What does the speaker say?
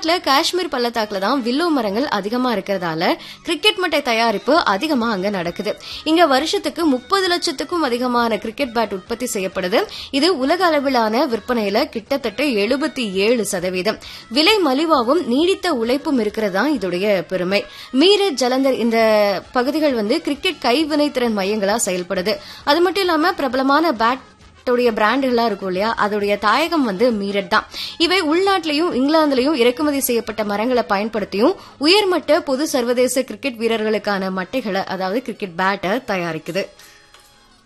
தமிழ்நாட்டுல காஷ்மீர் பள்ளத்தாக்குல தான் வில்லோ மரங்கள் அதிகமா இருக்கிறதால கிரிக்கெட் மட்டை தயாரிப்பு அதிகமா அங்க நடக்குது இங்க வருஷத்துக்கு முப்பது லட்சத்துக்கும் அதிகமான கிரிக்கெட் பேட் உற்பத்தி செய்யப்படுது இது உலக அளவிலான விற்பனையில கிட்டத்தட்ட எழுபத்தி ஏழு சதவீதம் விலை மலிவாகவும் நீடித்த உழைப்பும் இருக்கிறதா இதோடைய பெருமை மீரட் ஜலந்தர் இந்த பகுதிகள் வந்து கிரிக்கெட் கைவினைத்திறன் மையங்களா செயல்படுது அது மட்டும் இல்லாம பிரபலமான பேட் உடைய பிராண்டுகளா இருக்கும் இல்லையா அதோடைய தாயகம் வந்து மீரட் தான் இவை உள்நாட்டிலையும் இங்கிலாந்துலயும் இறக்குமதி செய்யப்பட்ட மரங்களை பயன்படுத்தியும் உயர்மட்ட பொது சர்வதேச கிரிக்கெட் வீரர்களுக்கான மட்டைகளை அதாவது கிரிக்கெட் பேட்டை தயாரிக்குது